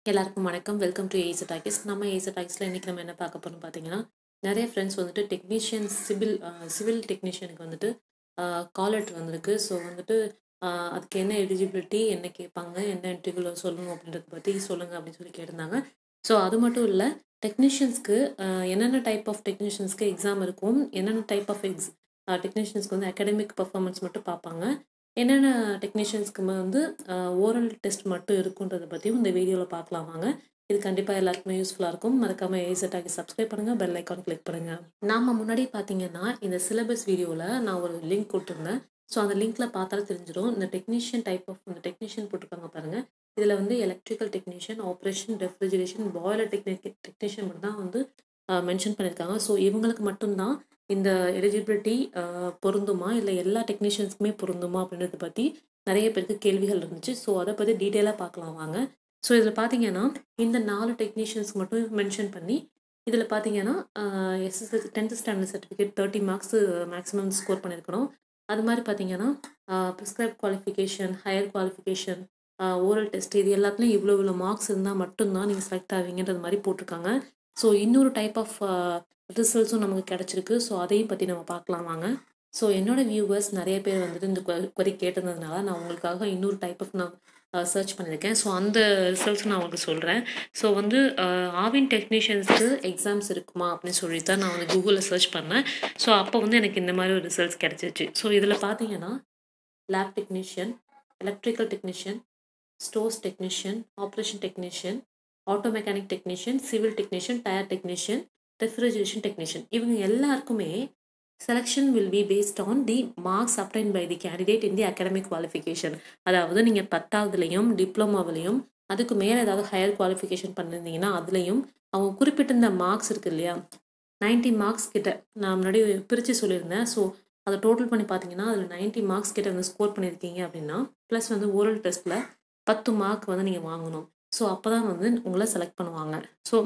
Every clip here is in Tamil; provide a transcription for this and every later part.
எல்லாருக்கும் வணக்கம் வெல்கம் டு ஏச டாக்கிஸ் நம்ம ஏச டாக்கிஸில் இன்றைக்கி நம்ம என்ன பார்க்க போகிறோம் பார்த்தீங்கன்னா நிறைய ஃப்ரெண்ட்ஸ் வந்துட்டு டெக்னீஷியன் சிவில் சிவில் டெக்னீஷியனுக்கு வந்துட்டு கால் லெட்டர் வந்திருக்கு ஸோ வந்துட்டு ஆஹ் அதுக்கு என்ன எலிஜிபிலிட்டி என்ன கேட்பாங்க என்ன இன்டர்வியூவில் சொல்லணும் அப்படின்றத பற்றி சொல்லுங்கள் அப்படின்னு சொல்லி கேட்டிருந்தாங்க ஸோ அது மட்டும் இல்லை டெக்னீஷியன்ஸ்க்கு என்னென்ன டைப் ஆஃப் டெக்னீஷியன்ஸ்க்கு எக்ஸாம் இருக்கும் என்னென்ன டைப் ஆஃப் எக்ஸ் டெக்னீஷியன்ஸ்க்கு வந்து அகாடமிக் பர்ஃபார்மன்ஸ் மட்டும் பார்ப்பாங்க என்னென்ன டெக்னீஷியன்ஸ்க்கு வந்து ஓரல் டெஸ்ட் மட்டும் இருக்குன்றதை பற்றியும் இந்த வீடியோவில் பார்க்கலாம் வாங்க இது கண்டிப்பாக எல்லாருக்குமே யூஸ்ஃபுல்லாக இருக்கும் மறக்காமல் ஏசட்டாக்கி சப்ஸ்கிரைப் பண்ணுங்கள் பெல் ஐக்கான் கிளிக் பண்ணுங்கள் நாம் முன்னாடி பார்த்தீங்கன்னா இந்த சிலபஸ் வீடியோவில் நான் ஒரு லிங்க் கொடுத்துருந்தேன் ஸோ அந்த லிங்க்கில் பார்த்தாலே தெரிஞ்சிடும் இந்த டெக்னீஷியன் டைப் ஆஃப் இந்த டெக்னீஷியன் போட்டிருக்காங்க பாருங்கள் இதில் வந்து electrical technician operation refrigeration boiler technic technician மட்டும் தான் வந்து மென்ஷன் பண்ணியிருக்காங்க ஸோ இவங்களுக்கு மட்டும்தான் இந்த எலிஜிபிலிட்டி பொருந்துமா இல்லை எல்லா டெக்னீஷியன்ஸ்க்குமே பொருந்துமா அப்படின்றத பற்றி நிறைய பேருக்கு கேள்விகள் இருந்துச்சு ஸோ அதை பற்றி டீட்டெயிலாக பார்க்கலாம் வாங்க ஸோ இதில் பார்த்தீங்கன்னா இந்த நாலு டெக்னீஷியன்ஸ்க்கு மட்டும் மென்ஷன் பண்ணி இதில் பார்த்தீங்கன்னா SSL tenth standard certificate thirty marks maximum score பண்ணியிருக்கணும் அது மாதிரி பார்த்தீங்கன்னா prescribe qualification higher qualification oral test இது எல்லாத்துலேயும் இவ்வளோ இவ்வளோ மார்க்ஸ் இருந்தால் மட்டும்தான் நீங்கள் செலக்ட் ஆவீங்கன்றது மாதிரி போட்டிருக்காங்க ஸோ இன்னொரு டைப் ஆஃப் ரிசல்ட்ஸும் நமக்கு கிடச்சிருக்கு ஸோ அதையும் பற்றி நம்ம பார்க்கலாம் வாங்க ஸோ என்னோட வியூவர்ஸ் நிறைய பேர் வந்துட்டு இந்த கொரி கேட்டதுனால நான் உங்களுக்காக இன்னொரு டைப் ஆஃப் நான் சர்ச் பண்ணியிருக்கேன் ஸோ அந்த ரிசல்ட்ஸ் நான் உங்களுக்கு சொல்கிறேன் ஸோ வந்து ஆவின் டெக்னீஷியன்ஸ்க்கு எக்ஸாம்ஸ் இருக்குமா அப்படின்னு சொல்லி தான் நான் வந்து கூகுளில் சர்ச் பண்ணேன் ஸோ அப்போ வந்து எனக்கு இந்த மாதிரி ஒரு ரிசல்ட்ஸ் கிடச்சிச்சு ஸோ இதில் பார்த்தீங்கன்னா lab technician electrical technician stores technician operation technician auto mechanic technician civil technician tyre technician refrigeration technician இவங்க எல்லாருக்குமே selection will be based on the marks obtained by the candidate in the academic qualification அதாவது நீங்கள் பத்தாவதுலேயும் டிப்ளமாவிலையும் அதுக்கு மேலே ஏதாவது ஹையர் குவாலிஃபிகேஷன் பண்ணியிருந்தீங்கன்னா அதுலேயும் அவங்க குறிப்பிட்டிருந்த மார்க்ஸ் இருக்குது இல்லையா நைன்ட்டி மார்க்ஸ் கிட்ட நான் முன்னாடி பிரித்து சொல்லியிருந்தேன் ஸோ அதை டோட்டல் பண்ணி பார்த்தீங்கன்னா அதில் நைன்ட்டி மார்க்ஸ் கிட்ட வந்து ஸ்கோர் பண்ணியிருக்கீங்க அப்படின்னா ப்ளஸ் வந்து ஓரல் டெஸ்ட்டில் பத்து மார்க் வந்து நீங்கள் வாங்கணும் ஸோ அப்போ தான் வந்து உங்களை செலக்ட் பண்ணுவாங்க ஸோ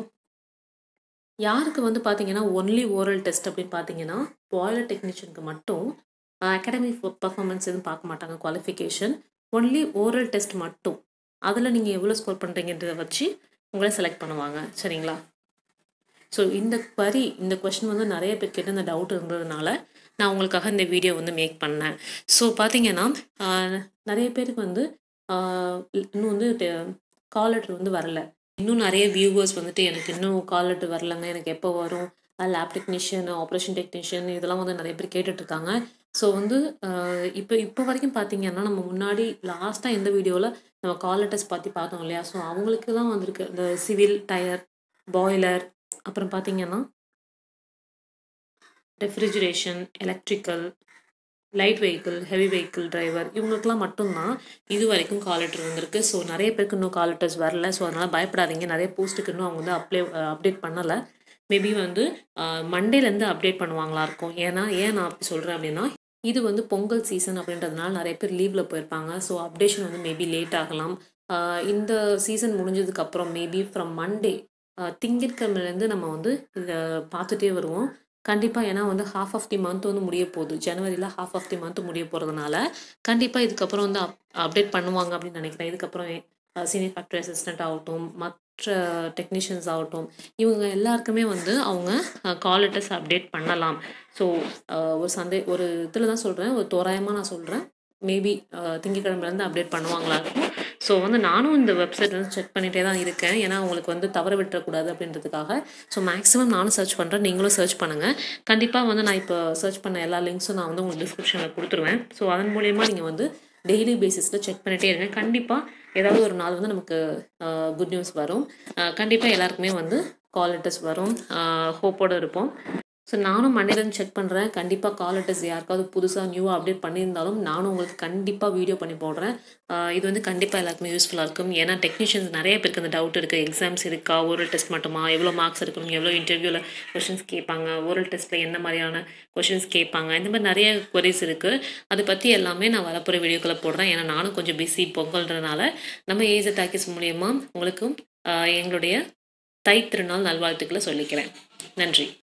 யாருக்கு வந்து பார்த்தீங்கன்னா ஒன்லி ஓரல் டெஸ்ட் அப்படின்னு பார்த்தீங்கன்னா பாய்லர் டெக்னீஷியனுக்கு மட்டும் அகாடமிக் பர்ஃபார்மன்ஸ் எதுவும் பார்க்க மாட்டாங்க குவாலிஃபிகேஷன் ஒன்லி ஓரல் டெஸ்ட் மட்டும் அதில் நீங்கள் எவ்வளோ ஸ்கோர் பண்ணுறீங்கன்றதை வச்சு உங்களை செலக்ட் பண்ணுவாங்க சரிங்களா ஸோ இந்த query இந்த கொஷின் வந்து நிறைய பேர் கேட்டு இந்த டவுட் இருந்ததுனால நான் உங்களுக்காக இந்த வீடியோ வந்து மேக் பண்ணேன் ஸோ பார்த்தீங்கன்னா நிறைய பேருக்கு வந்து இன்னும் வந்து கால் லெட்டர் வந்து வரல இன்னும் நிறைய வியூவர்ஸ் வந்துட்டு எனக்கு இன்னும் கால் லெட்டர் வரலங்க எனக்கு எப்போ வரும் லேப் டெக்னீஷியன் ஆப்ரேஷன் டெக்னீஷியன் இதெல்லாம் வந்து நிறைய பேர் கேட்டுட்ருக்காங்க ஸோ வந்து இப்போ இப்போ வரைக்கும் பார்த்தீங்கன்னா நம்ம முன்னாடி லாஸ்ட்டாக இந்த வீடியோவில் நம்ம கால் லெட்டர்ஸ் பற்றி பார்த்தோம் இல்லையா ஸோ அவங்களுக்கு தான் வந்திருக்கு இந்த சிவில் டயர் பாய்லர் அப்புறம் பார்த்தீங்கன்னா refrigeration electrical light vehicle heavy vehicle driver இவங்களுக்குலாம் மட்டும்தான் இது வரைக்கும் கால் லெட்டர் வந்திருக்கு ஸோ நிறைய பேருக்கு இன்னும் கால் லெட்டர்ஸ் வரல ஸோ அதனால் பயப்படாதீங்க நிறைய போஸ்ட்டுக்கு இன்னும் அவங்க வந்து அப்ளை அப்டேட் பண்ணலை மேபி வந்து மண்டேலேருந்து அப்டேட் பண்ணுவாங்களா இருக்கும் ஏன்னா ஏன் நான் அப்படி சொல்கிறேன் அப்படின்னா இது வந்து பொங்கல் சீசன் அப்படின்றதுனால நிறைய பேர் லீவில் போயிருப்பாங்க ஸோ அப்டேஷன் வந்து மேபி லேட் ஆகலாம் இந்த சீசன் முடிஞ்சதுக்கப்புறம் மேபி ஃப்ரம் மண்டே திங்கட்கிழமைலேருந்து நம்ம வந்து இதை பார்த்துட்டே வருவோம் கண்டிப்பாக ஏன்னா வந்து ஹாஃப் ஆஃப் தி மந்த் வந்து முடிய போகுது ஜனவரியில் ஹாஃப் ஆஃப் தி மந்த் முடிய போகிறதுனால கண்டிப்பாக இதுக்கப்புறம் வந்து அப் அப்டேட் பண்ணுவாங்க அப்படின்னு நினைக்கிறேன் இதுக்கப்புறம் சீனியர் ஃபேக்டரி அசிஸ்டண்ட் ஆகட்டும் மற்ற டெக்னீஷியன்ஸ் ஆகட்டும் இவங்க எல்லாருக்குமே வந்து அவங்க கால் லெட்டர்ஸ் அப்டேட் பண்ணலாம் ஸோ ஒரு சந்தே ஒரு இதில் தான் சொல்கிறேன் ஒரு தோராயமாக நான் சொல்கிறேன் மேபி திங்கக்கிழமைலேருந்து அப்டேட் பண்ணுவாங்களா இருக்கும் ஸோ வந்து நானும் இந்த வெப்சைட் வந்து செக் பண்ணிகிட்டே தான் இருக்கேன் ஏன்னா உங்களுக்கு வந்து தவற விட்டுறக்கூடாது அப்படின்றதுக்காக ஸோ மேக்ஸிமம் நானும் சர்ச் பண்ணுறேன் நீங்களும் சர்ச் பண்ணுங்கள் கண்டிப்பாக வந்து நான் இப்போ சர்ச் பண்ண எல்லா லிங்க்ஸும் நான் வந்து உங்களுக்கு டிஸ்கிரிப்ஷனில் கொடுத்துருவேன் ஸோ அதன் மூலயமா நீங்கள் வந்து டெய்லி பேசிஸில் செக் பண்ணிகிட்டே இருங்க கண்டிப்பாக ஏதாவது ஒரு நாள் வந்து நமக்கு குட் நியூஸ் வரும் கண்டிப்பாக எல்லாருக்குமே வந்து கால் லெட்டர்ஸ் வரும் ஹோப்போடு இருப்போம் ஸோ நானும் மண்டேலேருந்து செக் பண்ணுறேன் கண்டிப்பாக கால் லெட்டர்ஸ் யாருக்காவது புதுசாக நியூவாக அப்டேட் பண்ணியிருந்தாலும் நானும் உங்களுக்கு கண்டிப்பாக வீடியோ பண்ணி போடுறேன் இது வந்து கண்டிப்பாக எல்லாருக்குமே யூஸ்ஃபுல்லாக இருக்கும் ஏன்னா டெக்னீஷியன்ஸ் நிறைய பேருக்கு அந்த டவுட் இருக்குது எக்ஸாம்ஸ் இருக்கா ஓரல் டெஸ்ட் மட்டுமா எவ்வளோ மார்க்ஸ் இருக்கணும் எவ்வளோ இன்டர்வியூவில் கொஷின்ஸ் கேட்பாங்க ஓரல் டெஸ்ட்டில் என்ன மாதிரியான கொஷின்ஸ் கேட்பாங்க இந்த மாதிரி நிறைய கொரிஸ் இருக்குது அதை பற்றி எல்லாமே நான் வரப்போகிற வீடியோக்களை போடுறேன் ஏன்னா நானும் கொஞ்சம் பிஸி பொங்கல்ன்றனால நம்ம ஏஜ் டாக்கிஸ் மூலியமாக உங்களுக்கும் எங்களுடைய தை திருநாள் நல்வாழ்த்துக்களை சொல்லிக்கிறேன் நன்றி